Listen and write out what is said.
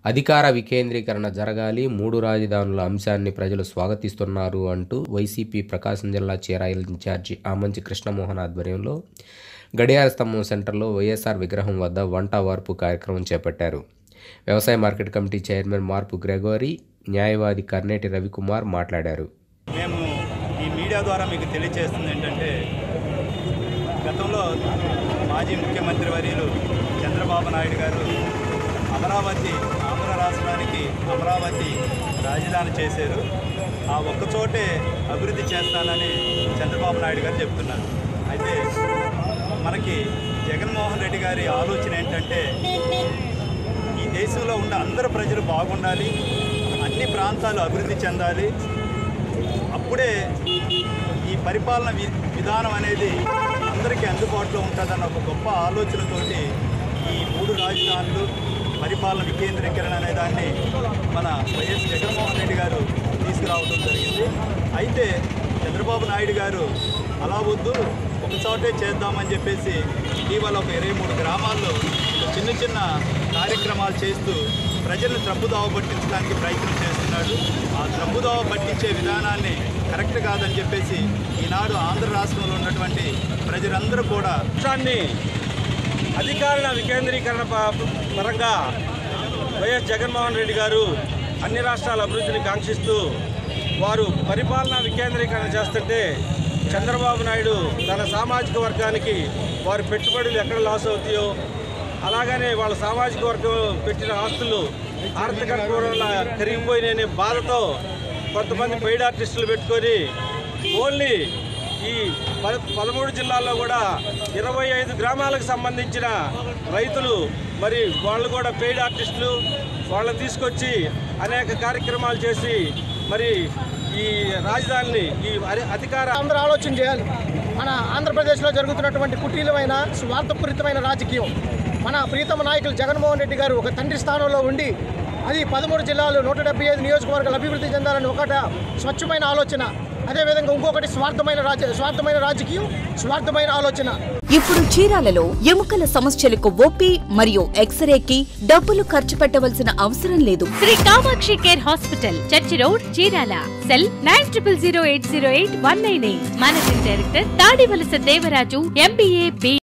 అధికార వికేంద్రీకరణ జరగాలి మూడు రాజధానుల అంశాన్ని ప్రజలు స్వాగతిస్తున్నారు అంటూ వైసీపీ ప్రకాశం జిల్లా చీరాయిల ఇన్ఛార్జి ఆమంచి కృష్ణమోహన్ ఆధ్వర్యంలో గడియార స్తంభం సెంటర్లో వైఎస్ఆర్ విగ్రహం వద్ద వంట వార్పు కార్యక్రమం చేపట్టారు వ్యవసాయ market committee chairman Marpu Gregory న్యాయవాది కర్నేటి రవికుమార్ మాట్లాడారు మేము ఈ మీడియా ద్వారా మీకు తెలియజేస్తుంది ఏంటంటే గతంలో మాజీ ముఖ్యమంత్రి వర్యులు చంద్రబాబు నాయుడు గారు అమరావతి ఆంధ్ర రాష్ట్రానికి అమరావతి రాజధాని చేశారు ఆ ఒక్కచోటే అభివృద్ధి చేస్తానని చంద్రబాబు నాయుడు గారు చెప్తున్నారు అయితే మనకి జగన్మోహన్ రెడ్డి గారి ఆలోచన ఏంటంటే ఈ దేశంలో ఉన్న అందరు ప్రజలు బాగుండాలి అన్ని ప్రాంతాలు అభివృద్ధి చెందాలి అప్పుడే ఈ పరిపాలన వి విధానం అనేది అందరికీ అందుబాటులో ఉంటుందన్న ఒక గొప్ప ఆలోచనతోటి ఈ మూడు రాజధానులు పరిపాలన వికేంద్రీకరణ అనే దాన్ని మన వైఎస్ జగన్మోహన్ రెడ్డి గారు తీసుకురావడం జరిగింది అయితే చంద్రబాబు నాయుడు గారు అలా వద్దు ఒక చోటే చేద్దామని చెప్పేసి ఇటీవల ఒక ఇరవై మూడు గ్రామాల్లో చిన్న చిన్న కార్యక్రమాలు చేస్తూ ప్రజలను త్రప్పుదావ పట్టించడానికి ప్రయత్నం చేస్తున్నాడు ఆ త్రప్పుదావ పట్టించే విధానాన్ని కరెక్ట్ కాదని చెప్పేసి ఈనాడు ఆంధ్ర రాష్ట్రంలో ఉన్నటువంటి ప్రజలందరూ కూడా రాష్ట్రాన్ని అధికార వికేంద్రీకరణ ప- పరంగా వైఎస్ జగన్మోహన్ రెడ్డి గారు అన్ని రాష్ట్రాల అభివృద్ధిని కాంక్షిస్తూ వారు పరిపాలనా వికేంద్రీకరణ చేస్తుంటే చంద్రబాబు నాయుడు తన సామాజిక వర్గానికి వారి పెట్టుబడులు ఎక్కడ లాస్ అవుతాయో అలాగనే వాళ్ళ సామాజిక వర్గం పెట్టిన ఆస్తులు ఆర్థిక వల్ల కరిగిపోయిననే బాధతో కొంతమంది పెయిడ్ ఆర్టిస్టులు పెట్టుకొని ఓన్లీ ఈ పద పదమూడు జిల్లాల్లో కూడా ఇరవై ఐదు గ్రామాలకు సంబంధించిన రైతులు మరి వాళ్ళు కూడా పెయిడ్ ఆర్టిస్టులు వాళ్ళని తీసుకొచ్చి అనేక కార్యక్రమాలు చేసి మరి ఈ రాజధానిని ఈ అరి- అధికార అందరూ ఆలోచన చేయాలి మన ఆంధ్రప్రదేశ్లో జరుగుతున్నటువంటి కుటీలమైన స్వార్థపూరితమైన రాజకీయం మన ప్రీతమ నాయకులు జగన్మోహన్ రెడ్డి గారు ఒక తండ్రి స్థానంలో ఉండి అది పదమూడు జిల్లాలు నూట డెబ్బై ఐదు నియోజకవర్గాలు అభివృద్ధి చెందాలని ఒకట స్వచ్ఛమైన ఆలోచన అదేవిధంగా ఇంకొకటి స్వార్థమైన రాజ స్వార్థమైన రాజకీయం స్వార్థమైన ఆలోచన ఇప్పుడు చీరాలలో ఎముకల సమస్యలకు ఓపీ మరియు ఎక్స్రేకి డబ్బులు ఖర్చు పెట్టవలసిన అవసరం లేదు Shri Kamakshi care hospital church road Chirala cell nine triple zero eight zero eight one nine eight managing director Tadivalasa Devaraju MBA B